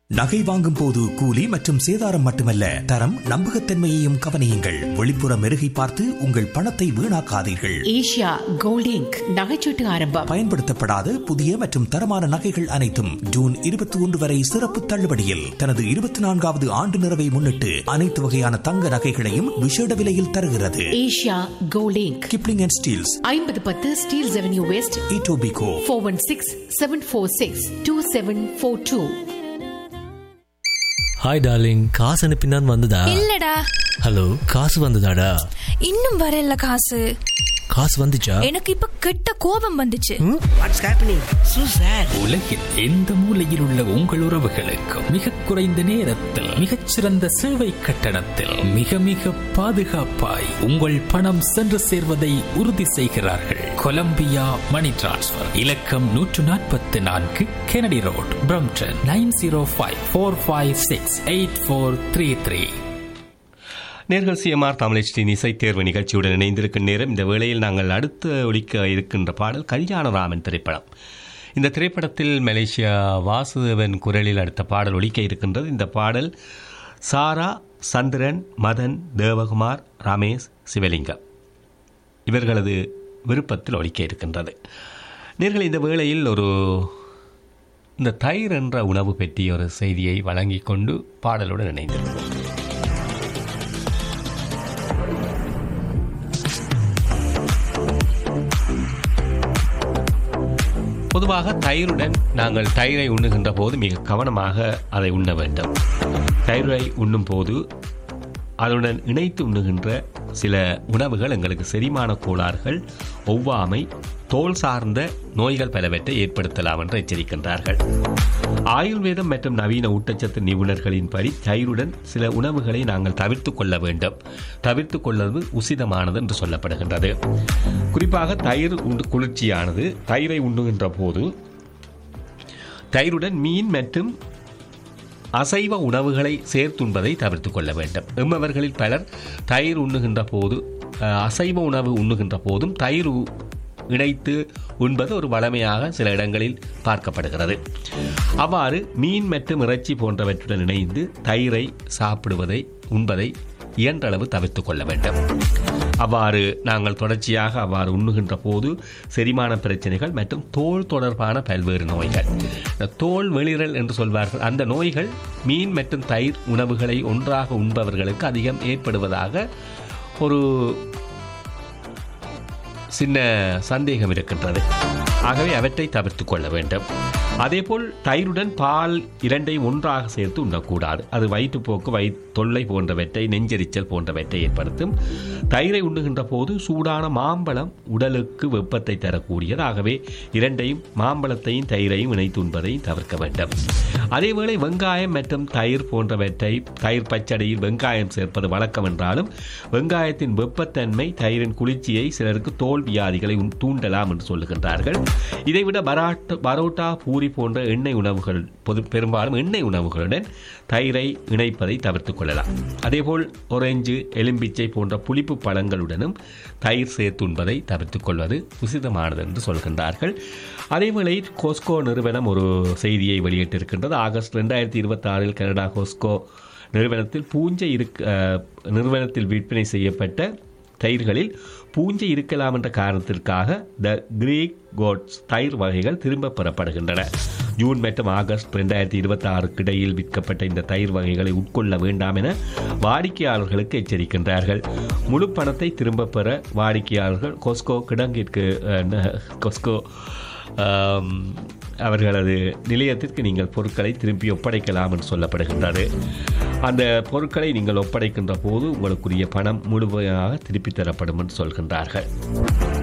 நகை வாங்கும் போது கூலி மற்றும் சேதாரம் மட்டுமல்ல தரம் நம்பகத்தன்மையையும் கவனியுங்கள் வெளிப்புற மெருகை பார்த்து உங்கள் பணத்தை வீணாக்காதீர்கள் ஏஷியா கோல்ட் இங்க் நகைச்சீட்டு ஆரம்பம் பயன்படுத்தப்படாத புதிய மற்றும் தரமான நகைகள் அனைத்தும் ஜூன் இருபத்தி ஒன்று வரை சிறப்பு தள்ளுபடியில் தனது இருபத்தி நான்காவது ஆண்டு நிறைவை முன்னிட்டு அனைத்து வகையான தங்க நகைகளையும் விசேட விலையில் தருகிறது Asia Gold Inc Kipling and Steeles ஐம்பது பத்து Steeles Avenue West Etobicoke four one six seven four six two seven four two hi darling காசு அனுப்பினான் வந்ததா இல்லடா ஹலோ காசு வந்ததாடா இன்னும் வரல காசு காசு வந்துச்சா எனக்கு இப்ப கெட்ட கோபம் வந்துச்சு வாட்ஸ் ஹேப்பனிங் சூ சார் உலகில் எந்த மூலையில் உள்ள உங்கள் உறவுகளுக்கும் மிக குறைந்த நேரத்தில் மிகச்சிறந்த சேவை கட்டணத்தில் மிக மிக பாதுகாப்பாய் உங்கள் பணம் சென்று சேர்வதை உறுதி செய்கிறார்கள் கொலம்பியா மணி டிரான்ஸ்ஃபர் இலக்கம் நூற்று நாற்பத்தி நான்கு Kennedy Road Brampton nine zero five four five six eight four three three நேர்கள் சிஎம்ஆர் தமிழச்சின் இசை தேர்வு நிகழ்ச்சியுடன் இணைந்திருக்கும் நேரம் இந்த வேளையில் நாங்கள் அடுத்து ஒழிக்க இருக்கின்ற பாடல் கல்யாணராமன் திரைப்படம் இந்த திரைப்படத்தில் மலேசியா வாசுதேவன் குரலில் அடுத்த பாடல் ஒழிக்க இருக்கின்றது இந்த பாடல் சாரா சந்திரன் மதன் தேவகுமார் ரமேஷ் சிவலிங்கம் இவர்களது விருப்பத்தில் ஒழிக்க இருக்கின்றது நேர்கள் இந்த வேளையில் ஒரு இந்த தயிர் என்ற உணவு பற்றிய ஒரு செய்தியை வழங்கிக் கொண்டு பாடலுடன் இணைந்திருக்கிறோம் பொதுவாக தயிருடன் நாங்கள் தயிரை உண்ணுகின்ற போது மிக கவனமாக அதை உண்ண வேண்டும் தயிரை உண்ணும் போது அதனுடன் இணைத்து உண்ணுகின்ற சில உணவுகள் எங்களுக்கு செரிமான கோளாறுகள் ஒவ்வாமை தோல் சார்ந்த நோய்கள் பலவற்றை ஏற்படுத்தலாம் என்று எச்சரிக்கின்றார்கள் ஆயுர்வேதம் மற்றும் நவீன ஊட்டச்சத்து நிபுணர்களின்படி தயிருடன் சில உணவுகளை நாங்கள் தவிர்த்து கொள்ள வேண்டும் தவிர்த்து கொள்வது உசிதமானது என்று சொல்லப்படுகின்றது குறிப்பாக தயிர் உண்டு குளிர்ச்சியானது தயிரை உண்ணுகின்ற போது தயிருடன் மீன் மற்றும் அசைவ உணவுகளை சேர்த்துண்பதை தவிர்த்து கொள்ள வேண்டும் எம்மவர்களில் பலர் தயிர் உண்ணுகின்ற போது அஹ், அசைவ உணவு உண்ணுகின்ற போதும் தயிர் உ- இணைத்து உண்பது ஒரு வளமையாக சில இடங்களில் பார்க்கப்படுகிறது அவ்வாறு மீன் மற்றும் இறைச்சி போன்றவற்றுடன் இணைந்து தயிரை சாப்பிடுவதை உண்பதை இயன்றளவு தவிர்த்து கொள்ள வேண்டும் அவ்வாறு நாங்கள் தொடர்ச்சியாக அவ்வாறு உண்ணுகின்ற போது செரிமான பிரச்சனைகள் மற்றும் தோல் தொடர்பான பல்வேறு நோய்கள் இந்த தோல் வெளிரல் என்று சொல்வார்கள் அந்த நோய்கள் மீன் மற்றும் தயிர் உணவுகளை ஒன்றாக உண்பவர்களுக்கு அதிகம் ஏற்படுவதாக ஒரு சின்ன சந்தேகம் இருக்கின்றது ஆகவே அவற்றை தவிர்த்து கொள்ள வேண்டும் அதேபோல் தயிருடன் பால் இரண்டையும் ஒன்றாக சேர்த்து உண்ணக்கூடாது அது வயிற்றுப்போக்கு வயி தொல்லை போன்றவற்றை நெஞ்செரிச்சல் போன்றவற்றை ஏற்படுத்தும் தயிரை உண்ணுகின்ற போது சூடான மாம்பழம் உடலுக்கு வெப்பத்தை தரக்கூடியது ஆகவே இரண்டையும் மாம்பழத்தையும் தயிரையும் இணைத்து உண்பதையும் தவிர்க்க வேண்டும் அதேவேளை வெங்காயம் மற்றும் தயிர் போன்றவற்றை தயிர் பச்சடியில் வெங்காயம் சேர்ப்பது வழக்கம் என்றாலும் வெங்காயத்தின் வெப்பத்தன்மை தயிரின் குளிர்ச்சியை சிலருக்கு தோல் வியாதிகளை உண்- தூண்டலாம் என்று சொல்லுகின்றார்கள் இதைவிட பராட்டு பரோட்டா பூரி போன்ற எண்ணெய் உணவுகள் பொது பெரும்பாலும் எண்ணெய் உணவுகளுடன் தயிரை இணைப்பதை தவிர்த்துக் கொள்ளலாம் அதேபோல் ஒரேஞ்சு எலும்பிச்சை போன்ற புளிப்பு பழங்களுடனும் தயிர் சேர்த்துண்பதை தவிர்த்துக் கொள்வது உசிதமானது என்று சொல்கின்றார்கள் அதேவேளை கோஸ்கோ நிறுவனம் ஒரு செய்தியை வெளியிட்டிருக்கின்றது ஆகஸ்ட் ரெண்டாயிரத்தி இருபத்தி ஆறில் கனடா கோஸ்கோ நிறுவனத்தில் பூஞ்சை இருக்க அஹ், நிறுவனத்தில் விற்பனை செய்யப்பட்ட தயிர்களில் பூஞ்சை இருக்கலாம் என்ற காரணத்திற்காக த கிரீக் கோட்ஸ் தயிர் வகைகள் திரும்ப பெறப்படுகின்றன ஜூன் மற்றும் ஆகஸ்ட் ரெண்டாயிரத்தி இருபத்தி ஆறுக்கு இடையில் விற்கப்பட்ட இந்த தயிர் வகைகளை உட்கொள்ள வேண்டாம் என வாடிக்கையாளர்களுக்கு எச்சரிக்கின்றார்கள் முழு பணத்தை திரும்ப பெற வாடிக்கையாளர்கள் கொஸ்கோ கிடங்கிற்கு அஹ், ந- கொஸ்கோ ஆம், அவர்களது நிலையத்திற்கு நீங்கள் பொருட்களை திருப்பி ஒப்படைக்கலாம் என்று சொல்லப்படுகின்றது அந்த பொருட்களை நீங்கள் ஒப்படைக்கின்ற போது உங்களுக்குரிய பணம் முழுமையாக திருப்பித் தரப்படும் என்று சொல்கின்றார்கள்